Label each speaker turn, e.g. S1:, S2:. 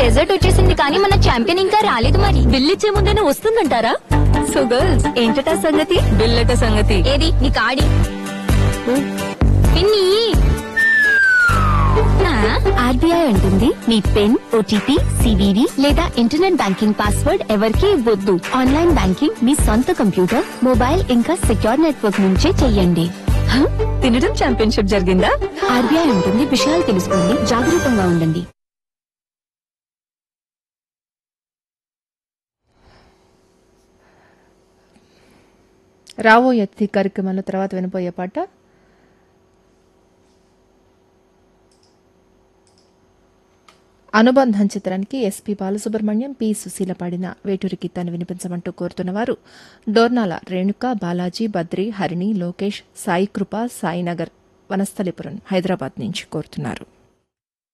S1: Dessert వచ్చేసింది కానీ మన ఛాంపియన్ ఇంకా రాలేదు మరి
S2: బిల్లిచ్చే ముందేనే వస్తుందంటారా సో గర్ల్స్ ఏంటటా సంగతి బిల్లట సంగతి
S1: ఏది నీ కాడి పిన్ని
S2: ఆర్బీఐ అంటుంది మీ పిన్ ఓటీపీ సివివి లేదా ఇంటర్నెట్ బ్యాంకింగ్ పాస్వర్డ్ ఎవరికీ ఇవ్వద్దు ఆన్లైన్ బ్యాంకింగ్ మీ సొంత కంప్యూటర్ మొబైల్ ఇంకా సెక్యూర్ నెట్వర్క్ నుంచే చెయ్యండి హ? తినడం ఛాంపియన్షిప్ జరిగిందా ఆర్బీఐ ఉంటుంది విషయాలు తెలుసుకోండి జాగరూకంగా ఉండండి
S3: రావో ఎత్తి కార్యక్రమంలో తర్వాత వినపోయే పాట అనుబంధం చిత్రానికి ఎస్పీ బాలసుబ్రహ్మణ్యం పి సుశీల పాడిన వేటూరి గీతాన్ని వినిపించమంటూ కోరుతున్నవారు డోర్నాల రేణుక బాలాజీ బద్రి హరిణి లోకేష్ సాయి కృప సాయినగర్ వనస్థలిపురం హైదరాబాద్ నుంచి కోరుతున్నారు